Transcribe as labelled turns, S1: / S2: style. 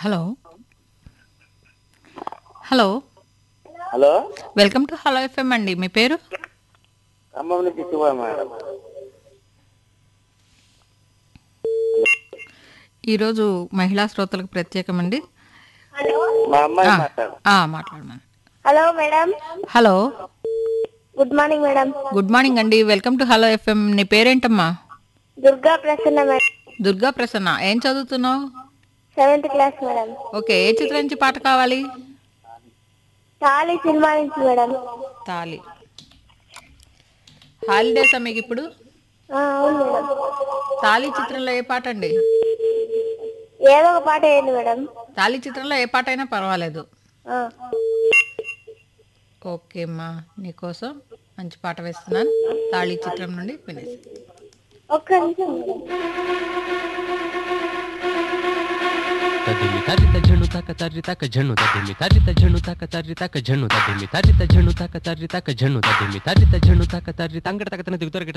S1: hello hello
S2: hello
S1: welcome to hello FM అండి మీ పేరు
S2: ఖమ్మం నుంచి శివ మేడం
S1: ఈరోజు మహిళా శ్రోతలకు ప్రత్యేకం అండి
S2: మా అమ్మాయి
S1: ఆ,
S2: మాట్లాడు
S1: ఆ, మాట్లాడమని
S3: hello madam
S1: hello
S3: good morning madam
S1: good morning అండి వెల్కమ్ టు హలో ఎఫ్ఎం నీ పేరేంటమ్మా
S3: దుర్గా ప్రసన్న మేడం
S1: దుర్గా ప్రసన్న ఏం చదువుతున్నావు
S3: సెవెంత్ క్లాస్ మేడం
S1: ఓకే ఏ చిత్రం నుంచి పాట కావాలి
S3: తాళి సినిమా నుంచి మేడం
S1: తాలి హాలిడేసా మీకు ఇప్పుడు
S3: ఆ, అవును మేడం
S1: తాలి చిత్రంలో ఏ పాట అండి
S3: ఏదో ఒక పాట వేయండి మేడం
S1: తాలి చిత్రంలో ఏ పాట అయినా పర్వాలేదు
S3: ఆ,
S1: ఓకే అమ్మా నీకోసం మంచి పాట వేస్తున్నాను తాళి చిత్రం నుండి వినేసి
S3: ఒక్క నిమిషం మేడం
S4: తదిమి తరిత జను తక తరి తక జను తదిమి తరిత జను తక తరి తక జను తదిమి తరిత జను తక తరి తక జను తదిమి తరిత జను తక తరి తంగడ తక తన దిగుతర